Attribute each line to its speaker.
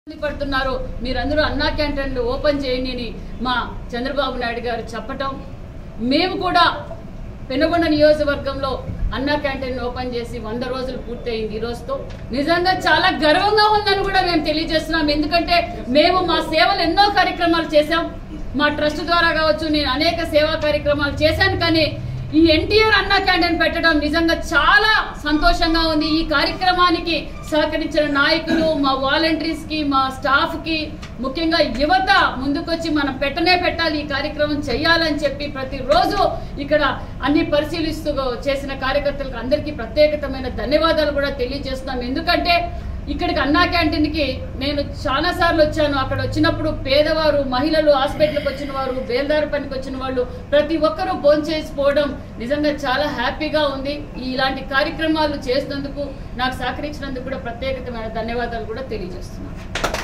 Speaker 1: ఇబ్బంది పడుతున్నారు మీరందరూ అన్నా క్యాంటీన్లు ఓపెన్ చేయండి అని మా చంద్రబాబు నాయుడు గారు చెప్పటం మేము కూడా పెనుగొండ నియోజకవర్గంలో అన్నా క్యాంటీన్ ఓపెన్ చేసి వంద రోజులు పూర్తయింది ఈ రోజుతో నిజంగా చాలా గర్వంగా ఉందని కూడా మేము తెలియజేస్తున్నాం ఎందుకంటే మేము మా సేవలు ఎన్నో కార్యక్రమాలు చేశాం మా ట్రస్ట్ ద్వారా కావచ్చు నేను అనేక సేవా కార్యక్రమాలు చేశాను కానీ ఈ ఎన్టీఆర్ అన్నా క్యాంటీన్ పెట్టడం నిజంగా చాలా సంతోషంగా ఉంది ఈ కార్యక్రమానికి సహకరించిన నాయకులు మా వాలంటీర్స్ కి మా స్టాఫ్ కి ముఖ్యంగా యువత ముందుకొచ్చి మనం పెట్టనే పెట్టాలి ఈ కార్యక్రమం చేయాలని చెప్పి ప్రతిరోజు ఇక్కడ అన్ని పరిశీలిస్తూ చేసిన కార్యకర్తలకు అందరికీ ప్రత్యేకతమైన ధన్యవాదాలు కూడా తెలియజేస్తున్నాం ఎందుకంటే ఇక్కడికి అన్నా క్యాంటీన్ కి నేను చాలా సార్లు వచ్చాను అక్కడ వచ్చినప్పుడు పేదవారు మహిళలు హాస్పిటల్కి వచ్చిన వారు బేల్దారు పనికి వచ్చిన వాళ్ళు ప్రతి ఒక్కరూ భోంచేసిపోవడం నిజంగా చాలా హ్యాపీగా ఉంది ఇలాంటి కార్యక్రమాలు చేసినందుకు నాకు సహకరించినందుకు కూడా ప్రత్యేకతమైన ధన్యవాదాలు కూడా తెలియజేస్తున్నాను